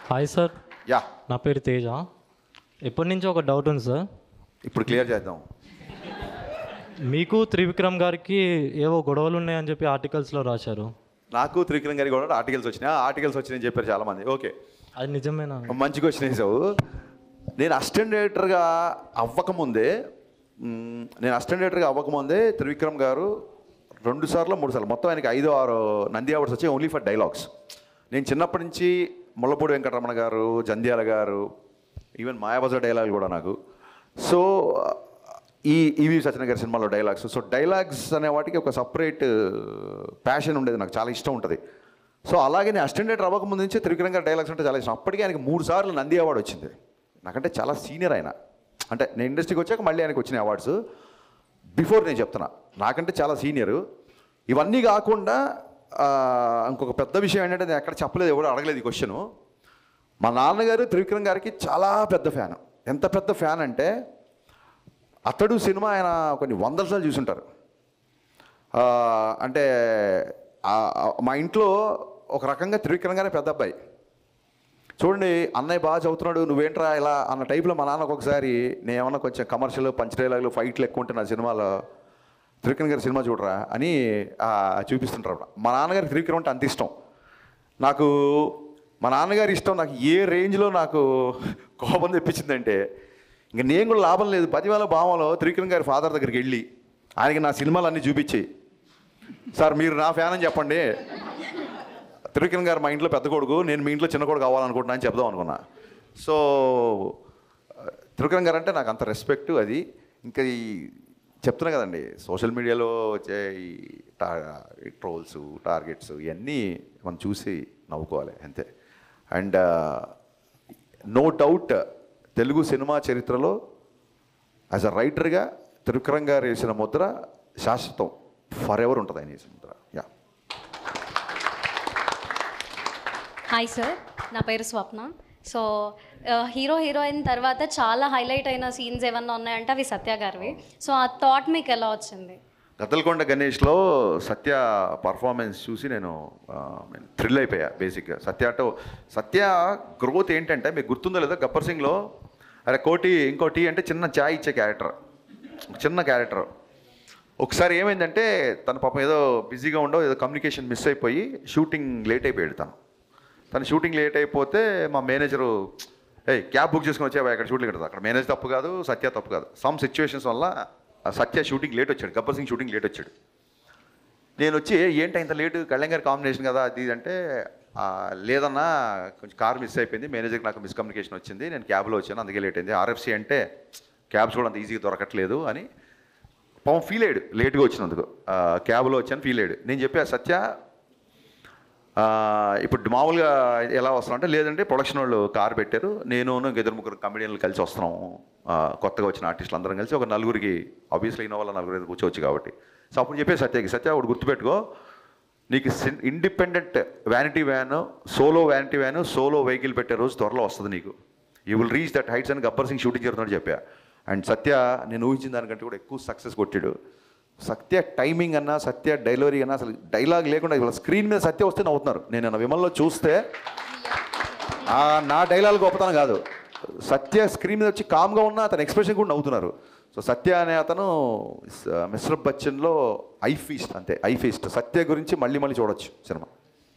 Hi sir yeah నా పేరు తేజ ఎప్పటి నుంచో ఒక డౌట్ ఉంది సార్ ఇప్పుడు క్లియర్ చేద్దాం మీకు త్రివిక్రమ్ గారికి ఏవో గొడవలు ఉన్నాయని చెప్పి ఆర్టికల్స్లో రాశారు నాకు త్రికిరణ్ గారికి కూడా ఆర్టికల్స్ వచ్చినాయి ఆ ఆర్టికల్స్ వచ్చినాయని చెప్పారు చాలామంది ఓకే అది నిజమేనా మంచి క్వశ్చన్ వేసావు నేను అసిస్టెంట్ డైరెక్టర్గా అవ్వకముందే మ్, నేను అసిస్టెంట్ డైరెక్టర్గా అవ్వకముందే త్రివిక్రమ్ గారు రెండు సార్లు మూడు సార్లు మొత్తం ఆయనకి ఐదు ఆరు నంది అవార్డ్స్ వచ్చాయి ఓన్లీ ఫర్ డైలాగ్స్ నేను చిన్నప్పటి నుంచి ముళ్ళపూడి వెంకటరమణ గారు జంధ్యాల గారు ఈవెన్ మాయాబజార్ డైలాగులు కూడా నాకు సో ఈ ఈవి సత్యన గారి సినిమాలో డైలాగ్స్ సో డైలాగ్స్ అనే వాటికి ఒక సపరేట్ ప్యాషన్ ఉండేది నాకు చాలా ఇష్టం ఉంటుంది సో అలాగే నేను అసిస్టెంట్ డైరెక్టర్ అవ్వకముందు నుంచే త్రివిక్రమ్ గారి డైలాగ్స్ అంటే చాలా ఇష్టం అప్పటికే ఆయనకి మూడు సార్లు నంది అవార్డు వచ్చింది నాకంటే చాలా సీనియర్ ఆయన అంటే నేను ఇండస్ట్రీకి వచ్చాక మళ్ళీ ఆయనకు వచ్చిన అవార్డ్స్ బిఫోర్ నేను చెప్తున్నా నాకంటే చాలా సీనియర్ ఇవన్నీ కాకుండా ఆ, ఇంకొక పెద్ద విషయం ఏంటంటే నేను ఎక్కడ చెప్పలేదు ఎవరు అడగలేదు ఈ క్వశ్చన్ మా నాన్నగారు త్రివిక్రమ్ గారికి చాలా పెద్ద ఫ్యాన్ ఎంత పెద్ద ఫ్యాన్ అంటే అతడు సినిమా ఆయన కొన్ని వందల సార్లు చూసుంటారు ఆ, అంటే ఆ- ఆ- మా ఇంట్లో ఒక రకంగా త్రివిక్రమ్ గారే పెద్ద అబ్బాయి చూడండి అన్నయ్య బాగా చదువుతున్నాడు నువ్వేంట్రా ఇలా అన్న టైప్లో మా నాన్నకు ఒకసారి నేను ఏమన్నా కొంచెం కమర్షియల్ పంచ్ డైలాగులు ఫైట్లు ఎక్కువ ఉంటే నా సినిమాలో త్రివిక్రమ్ గారి సినిమా చూడరా అని ఆ, చూపిస్తుంటారు అప్పుడు. మా నాన్నగారికి త్రివిక్రమ్ అంటే అంత ఇష్టం నాకు మా నాన్నగారి ఇష్టం నాకు ఏ రేంజ్లో నాకు కోపం తెప్పించిందంటే ఇంక నేను కూడా లాభం లేదు పదివేల భావంలో త్రివిక్రమ్ గారి ఫాదర్ దగ్గరికి వెళ్ళి ఆయనకి నా సినిమాలు అన్నీ చూపించి సార్ మీరు నా ఫ్యాన్ అని చెప్పండి త్రివిక్రమ్ గారు మా ఇంట్లో పెద్ద కొడుకు నేను మీ ఇంట్లో చిన్న కొడుకు కావాలనుకుంటున్నా అని చెప్దాం అనుకున్నా సో త్రివిక్రమ్ గారు అంటే నాకు అంత రెస్పెక్ట్ అది ఇంకా ఈ చెప్తున్నా కదండి సోషల్ మీడియాలో వచ్చే ఈ టా ట్రోల్స్ టార్గెట్స్ ఇవన్నీ మనం చూసి నవ్వుకోవాలి అంతే and no doubt Telugu cinema చరిత్రలో యాజ్ అ రైటర్గా త్రివిక్రమ్ గారు వేసిన ముద్ర శాశ్వతం ఫర్ ఎవర్ ఉంటుంది ఆయన వేసిన ముద్ర యా హాయ్ సార్ నా పేరు స్వప్న సో హీరో హీరోయిన్ తర్వాత చాలా హైలైట్ అయిన సీన్స్ ఏమన్నా ఉన్నాయంటే అవి సత్య గారివి సో ఆ థాట్ మీకు ఎలా వచ్చింది గద్దలకొండ గణేష్లో సత్య పర్ఫార్మెన్స్ చూసి నేను థ్రిల్ అయిపోయా బేసిక్గా సత్య అంటే సత్య గ్రోత్ ఏంటంటే మీకు గుర్తుందో లేదో గబ్బర్ సింగ్లో అరే కోటి ఇంకో టీ అంటే చిన్న చాయ్ ఇచ్చే క్యారెక్టర్ చిన్న క్యారెక్టర్ ఒకసారి ఏమైందంటే తన పాపం ఏదో బిజీగా ఉండో ఏదో కమ్యూనికేషన్ మిస్ అయిపోయి షూటింగ్ లేట్ అయిపోయాడు తను తను షూటింగ్ లేట్ అయిపోతే మా మేనేజరు ఏ క్యాబ్ బుక్ చేసుకుని వచ్చావా అక్కడ షూటింగ్ ఉంటుంది అక్కడ మేనేజర్ తప్పు కాదు సత్య తప్పు కాదు సమ్ సిచ్యువేషన్స్ వల్ల ఆ సత్య షూటింగ్ లేట్ వచ్చాడు గబ్బర్ సింగ్ షూటింగ్ లేట్ వచ్చాడు నేను వచ్చి ఏంటి ఇంత లేటు కళ్యాణ్ గారి కాంబినేషన్ కదా అది ఇది అంటే "ఆ, లేదన్నా కొంచెం కార్ మిస్ అయిపోయింది మేనేజర్కి నాకు మిస్కమ్యూనికేషన్ వచ్చింది నేను క్యాబ్లో వచ్చాను అందుకే లేట్ అయింది ఆర్ఎఫ్సి అంటే క్యాబ్స్ కూడా అంత ఈజీగా దొరకట్లేదు అని పాపం ఫీల్ అయ్యాడు లేట్గా వచ్చినందుకు ఆ, క్యాబ్లో వచ్చాను ఫీల్ అయ్యాడు నేను చెప్పా సత్య ఆ, ఇప్పుడు మామూలుగా ఎలా వస్తున్నాం అంటే లేదంటే ప్రొడక్షన్ వాళ్ళు కార్ పెట్టారు నేను ఇంక ఇద్దరు ముగ్గురు కమెడియన్లు కలిసి వస్తున్నాము ఆ, కొత్తగా వచ్చిన ఆర్టిస్టులు అందరం కలిసి ఒక నలుగురికి ఆబ్వియస్లీ ఇన్నోవాల నలుగురు ఐదు కూర్చోవచ్చు కాబట్టి సో అప్పుడు చెప్పే సత్యకి సత్య ఒకటి గుర్తుపెట్టుకో నీకు independent vanity van solo vanity van solo vehicle పెట్టే రోజు త్వరలో వస్తుంది నీకు you will reach that heights అని గబ్బర్ సింగ్ షూటింగ్ జరుగుతున్నాడు చెప్పా అండ్ సత్య నేను ఊహించిన దానికంటే కూడా ఎక్కువ సక్సెస్ కొట్టాడు సత్య టైమింగ్ అన్నా సత్య డైలరీ అన్నా అసలు డైలాగ్ లేకుండా ఇవాళ స్క్రీన్ మీద సత్య వస్తే నవ్వుతున్నారు నేను నా విమల్లో చూస్తే ఆ నా డైలాగ్ గొప్పతనం కాదు సత్య స్క్రీన్ మీద వచ్చి కామ్గా ఉన్న అతని ఎక్స్ప్రెషన్ కూడా నవ్వుతున్నారు సో సత్య అనే అతను మిస్టర్ బచ్చన్లో ఐ ఫీస్ట్ అంతే ఐ ఫీస్ట్ సత్య గురించి మళ్ళీ మళ్ళీ చూడొచ్చు సినిమా